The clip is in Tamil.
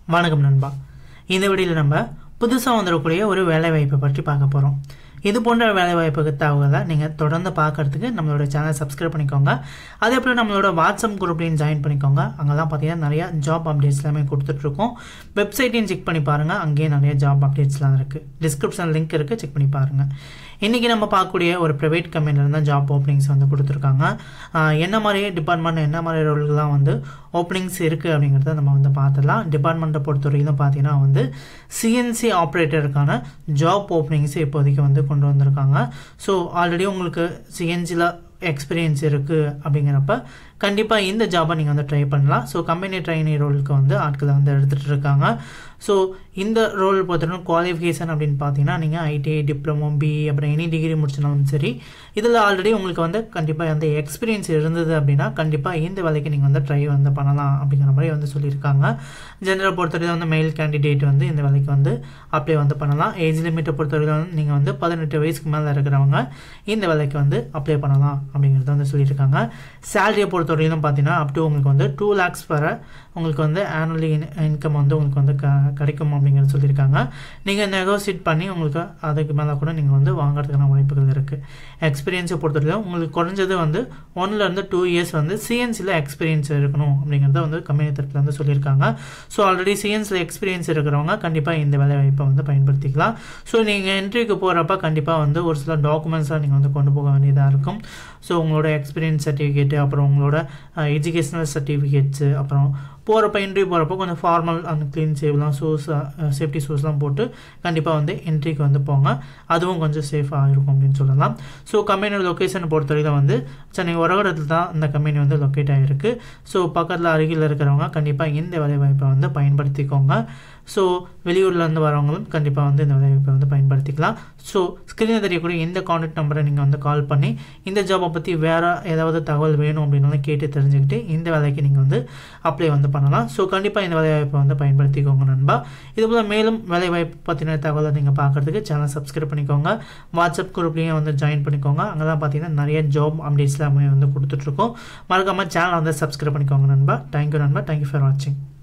வணக்கம் நண்பா இந்த வீடியோவில் நம்ம புதுசாக வந்துடக்கூடிய ஒரு வேலைவாய்ப்பை பற்றி பார்க்க போகிறோம் இது போன்ற வேலைவாய்ப்புக்கு தகவலை நீங்கள் தொடர்ந்து பார்க்கறதுக்கு நம்மளோட சேனல் சப்ஸ்கிரைப் பண்ணிக்கோங்க அதே போல் நம்மளோட வாட்ஸ்அப் குரூப்லையும் ஜாயின் பண்ணிக்கோங்க அங்கெல்லாம் பார்த்தீங்கன்னா நிறைய ஜாப் அப்டேட்ஸ் எல்லாமே கொடுத்துட்ருக்கோம் வெப்சைட்டையும் செக் பண்ணி பாருங்கள் அங்கேயே நிறைய ஜாப் அப்டேட்ஸ்லாம் இருக்குது டிஸ்கிரிப்ஷன் லிங்க் இருக்குது செக் பண்ணி பாருங்கள் இன்றைக்கி நம்ம பார்க்கக்கூடிய ஒரு ப்ரைவேட் கம்பெனியில் தான் ஜாப் ஓப்பனிங்ஸ் வந்து கொடுத்துருக்காங்க ஆஹ் என்ன மாதிரி டிபார்ட்மெண்ட் என்ன மாதிரி ரோல்கள்லாம் வந்து ஓப்பனிங்ஸ் இருக்குது அப்படிங்கிறத நம்ம வந்து பார்த்துடலாம் டிபார்ட்மெண்ட்டை பொறுத்த வரைக்கும் பார்த்தீங்கன்னா வந்து சிஎன்சி ஆப்ரேட்டருக்கான ஜாப் ஓப்பனிங்ஸ் இப்போதைக்கு வந்து கொண்டு வந்திருக்காங்க ஸோ ஆல்ரெடி உங்களுக்கு சிஎன்சியில் எக்ஸ்பீரியன்ஸ் இருக்குது அப்படிங்கிறப்ப கண்டிப்பாக இந்த ஜாபை நீங்கள் வந்து ட்ரை பண்ணலாம் ஸோ கம்பெனி ட்ரைனி ரோலுக்கு வந்து ஆட்களை வந்து எடுத்துகிட்டு இருக்காங்க ஸோ இந்த ரோல் பொறுத்தவரைக்கும் குவாலிஃபிகேஷன் அப்படின்னு பார்த்தீங்கன்னா நீங்கள் ஐடிஐ டிப்ளமோ பிஇ அப்புறம் எனி டிகிரி முடிச்சினாலும் சரி இதில் ஆல்ரெடி உங்களுக்கு வந்து கண்டிப்பாக அந்த எக்ஸ்பீரியன்ஸ் இருந்தது அப்படின்னா கண்டிப்பாக இந்த வேலைக்கு நீங்கள் வந்து ட்ரை வந்து பண்ணலாம் அப்படிங்கிற மாதிரி வந்து சொல்லியிருக்காங்க ஜென்ரல் பொறுத்தவரை வந்து மெயில் கேண்டிடேட் வந்து இந்த வேலைக்கு வந்து அப்ளை வந்து பண்ணலாம் ஏஜ் லிமிட்டை பொறுத்தவரை வந்து நீங்கள் வந்து பதினெட்டு வயசுக்கு மேலே இருக்கிறவங்க இந்த வேலைக்கு வந்து அப்ளை பண்ணலாம் அப்படிங்கிறத வந்து சொல்லியிருக்காங்க சேலரியை பொறுத்தவரையிலும் பார்த்தீங்கன்னா அப் டு உங்களுக்கு வந்து டூ லேக்ஸ் வர உங்களுக்கு வந்து ஆனுவலி இன்கம் வந்து உங்களுக்கு வந்து க கிடைக்கும் அப்படிங்கிறது சொல்லியிருக்காங்க நீங்கள் நெகோசியேட் பண்ணி உங்களுக்கு அதுக்கு மேலே கூட நீங்கள் வந்து வாங்குறதுக்கான வாய்ப்புகள் இருக்குது எக்ஸ்பீரியன்ஸை பொறுத்தவரைக்கும் உங்களுக்கு குறைஞ்சது வந்து ஒன்லேருந்து டூ இயர்ஸ் வந்து சிஎன்சியில் எக்ஸ்பீரியன்ஸ் இருக்கணும் அப்படிங்கிறத வந்து கம்பெனி தரப்பில் வந்து சொல்லியிருக்காங்க ஸோ ஆல்ரெடி சிஎன்சியில் எக்ஸ்பீரியன்ஸ் இருக்கிறவங்க கண்டிப்பாக இந்த வேலை வாய்ப்பை வந்து பயன்படுத்திக்கலாம் ஸோ நீங்கள் இன்டர்வியூக்கு போகிறப்ப கண்டிப்பாக வந்து ஒரு சில டாக்குமெண்ட்ஸாக நீங்கள் வந்து கொண்டு போக வேண்டியதாக இருக்கும் ஸோ உங்களோட எக்ஸ்பீரியன்ஸ் சர்டிஃபிகேட்டு அப்புறம் உங்களோட எஜுகேஷ்னல் சர்டிஃபிகேட்ஸு அப்புறம் போகிறப்ப இன்ட்ரி போகிறப்போ கொஞ்சம் ஃபார்மல் அண்ட் க்ளீன் சேவ்லாம் ஷூஸ் சேஃப்டி ஷூஸ்லாம் போட்டு கண்டிப்பாக வந்து என்ட்ரிக்கு வந்து போங்க அதுவும் கொஞ்சம் சேஃபாக இருக்கும் அப்படின்னு சொல்லலாம் ஸோ கம்பெனியோட லொக்கேஷனை பொறுத்தவரையில் வந்து சென்னை உரகடத்தில் தான் இந்த கம்பெனி வந்து லொக்கேட் ஆகிருக்கு ஸோ பக்கத்தில் அருகில் இருக்கிறவங்க கண்டிப்பாக இந்த வேலைவாய்ப்பை வந்து பயன்படுத்திக்கோங்க ஸோ வெளியூர்லேருந்து வரவங்களும் கண்டிப்பாக வந்து இந்த வேலைவாய்ப்பை வந்து பயன்படுத்திக்கலாம் ஸோ ஸ்க்ரீனில் தெரியக்கூடிய இந்த கான்டாக்ட் நம்பரை நீங்கள் வந்து கால் பண்ணி இந்த ஜாபை பற்றி வேறு ஏதாவது தகவல் வேணும் அப்படின்னாலும் கேட்டு தெரிஞ்சுக்கிட்டு இந்த வேலைக்கு நீங்கள் வந்து அப்ளை வந்து பண்ணலாம் ஸோ கண்டிப்பாக இந்த வேலைவாய்ப்பை வந்து பயன்படுத்திக்கோங்க நண்பா இதுபோல் மேலும் வேலைவாய்ப்பு பற்றின தகவலை நீங்கள் பார்க்குறதுக்கு சேனல் சப்ஸ்கிரைப் பண்ணிக்கோங்க வாட்ஸ்அப் குரூப்லேயும் வந்து ஜாயின் பண்ணிக்கோங்க அங்கே தான் பார்த்தீங்கன்னா நிறைய ஜாப் அப்டேட்ஸ்லாம் வந்து கொடுத்துட்ருக்கோம் மறக்காமல் சேனலை வந்து சப்ஸ்கிரைப் பண்ணிக்கோங்க நண்பா தேங்க்யூ நண்பா தேங்க்யூ ஃபார் வாட்சிங்